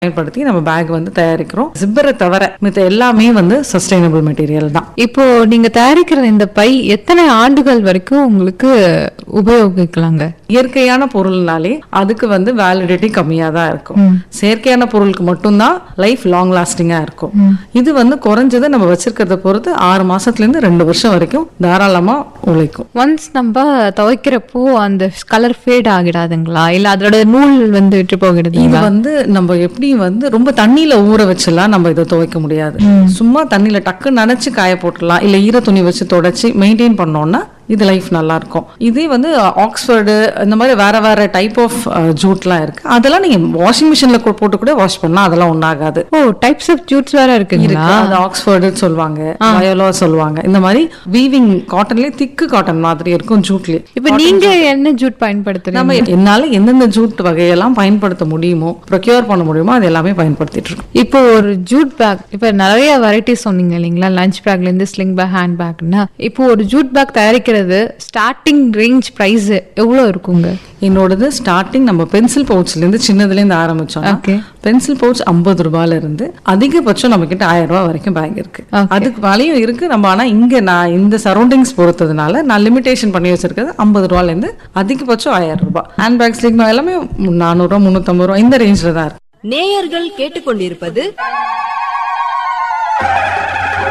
பயன்படுத்தி நம்ம பேக் வந்து தயாரிக்கிறோம் ஜிப்பரை தவிர மித்த எல்லாமே வந்து சஸ்டைனபிள் மெட்டீரியல் தான் இப்போ நீங்க தயாரிக்கிற இந்த பை எத்தனை ஆண்டுகள் வரைக்கும் உங்களுக்கு உபயோகிக்கலாங்க இயற்கையான பொருள்னாலே அதுக்கு வந்து வேலிடிட்டி கம்மியா தான் இருக்கும் செயற்கையான பொருளுக்கு மட்டும்தான் லைஃப் லாங் லாஸ்டிங்கா இருக்கும் இது வந்து குறைஞ்சது நம்ம வச்சிருக்கிறத பொறுத்து ஆறு மாசத்துல இருந்து ரெண்டு வருஷம் வரைக்கும் தாராளமா உழைக்கும் ஒன்ஸ் நம்ம துவைக்கிறப்போ அந்த கலர் ஃபேட் ஆகிடாதுங்களா இல்ல அதோட நூல் வந்து விட்டு இது போகிடுதுங்களா வந்து நம்ம எப்படி வந்து ரொம்ப தண்ணியில ஊற வச்சுலாம் நம்ம இதை துவைக்க முடியாது சும்மா தண்ணியில டக்கு நனைச்சு காய போட்டுடலாம் இல்ல ஈர துணி வச்சு தொடச்சி மெயின்டைன் பண்ணோம்னா இது லைஃப் நல்லா இருக்கும் இதே வந்து ஆக்ஸ்ஃபோர்டு இந்த மாதிரி வேற வேற டைப் ஆஃப் ஜூட்லாம் இருக்கு அதெல்லாம் நீங்க வாஷிங் மிஷின்ல போட்டு கூட வாஷ் பண்ணலாம் அதெல்லாம் ஒன்றாகாது ஓ டைப்ஸ் ஆஃப் ஜூட்ஸ் வேற இருக்குங்களா இருக்கு அது ஆக்ஸ்ஃபோர்டு சொல்லுவாங்க வயோலோ சொல்லுவாங்க இந்த மாதிரி வீவிங் காட்டன்லயே திக்கு காட்டன் மாதிரி இருக்கும் ஜூட்லயே இப்ப நீங்க என்ன ஜூட் பயன்படுத்துறீங்க நம்ம என்னால எந்தெந்த ஜூட் வகையெல்லாம் பயன்படுத்த முடியுமோ ப்ரொக்யூர் பண்ண முடியுமோ அது எல்லாமே பயன்படுத்திட்டு இருக்கோம் இப்போ ஒரு ஜூட் பேக் இப்போ நிறைய வெரைட்டி சொன்னீங்க இல்லைங்களா லஞ்ச் பேக்ல இருந்து ஸ்லிங் பேக் ஹேண்ட் பேக்னா இப்போ ஒரு ஜூட் பேக் தயாரிக்கிறது ஸ்டார்டிங் ரேஞ்ச் பிரைஸ் எவ்வளவு இருக்குங்க என்னோடது ஸ்டார்டிங் நம்ம பென்சில் பவுச்ல இருந்து சின்னதுல இருந்து ஆரம்பிச்சோம் Okay. பென்சில் பவுச் ஐம்பது ரூபாயில இருந்து அதிகபட்சம் நம்ம கிட்ட ஆயிரம் ரூபாய் வரைக்கும் பேக் இருக்கு Okay. அதுக்கு மேலேயும் இருக்கு நம்ம ஆனா இங்க நான் இந்த சரௌண்டிங்ஸ் பொறுத்ததுனால நான் லிமிடேஷன் பண்ணி வச்சிருக்கிறது ஐம்பது ரூபாயில இருந்து அதிகபட்சம் ஆயிரம் ரூபாய் ஹேண்ட் பேக்ஸ் எல்லாமே நானூறு ரூபா முந்நூத்தம்பது ரூபா இந்த ரேஞ்சில தான் இருக்கு நேயர்கள் கேட்டுக்கொண்டிருப்பது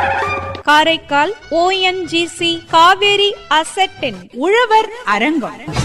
காரைக்கால் ஓஎன்ஜிசி காவேரி அசட்டின் உழவர் அரங்கம்